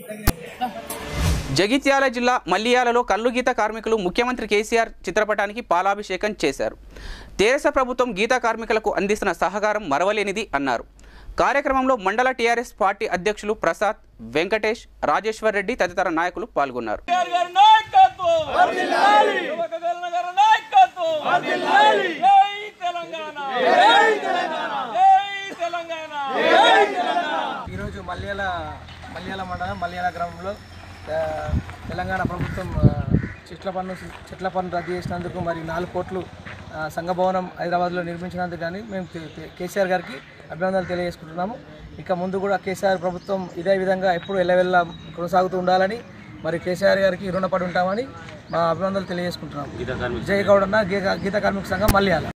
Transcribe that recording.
జగిత్యాల జిల్లా మల్లియాలలో కల్లు గీత కార్మికులు ముఖ్యమంత్రి కేసీఆర్ చిత్రపటానికి పాలాభిషేకం చేశారు తెరస ప్రభుత్వం గీత కార్మికులకు అందిస్తున్న సహకారం మరవలేనిది అన్నారు కార్యక్రమంలో మండల టీఆర్ఎస్ పార్టీ అధ్యక్షులు ప్రసాద్ వెంకటేష్ రాజేశ్వర్ రెడ్డి తదితర నాయకులు పాల్గొన్నారు కేసీఆర్ గారి నాయకత్వం యువక గల్న గారి నాయకత్వం జై తెలంగాణ జై తెలంగాణ జై తెలంగాణ ఈరోజు మల్యాల మల్యాల మండలం మల్యాల గ్రామంలో ఆ, తెలంగాణ ప్రభుత్వం ఆ, చెట్ల పన్ను చెట్ల పన్ను రద్దు చేసినందుకు మరి నాలుగు కోట్లు ఆ, సంఘ భవనం హైదరాబాద్లో నిర్మించినందుకు కానీ మేము కే- కే- కేసీఆర్ గారికి అభినందనలు తెలియజేసుకుంటున్నాము ఇక ముందు కూడా కేసీఆర్ ప్రభుత్వం ఇదే విధంగా ఎప్పుడు ఎల్లవెల్లా కొనసాగుతూ ఉండాలని మరి కేసీఆర్ గారికి రుణపడి ఉంటామని మా అభినందనలు తెలియజేసుకుంటున్నాము జై గౌడన్న గీత గీత కార్మిక సంఘం మల్యాల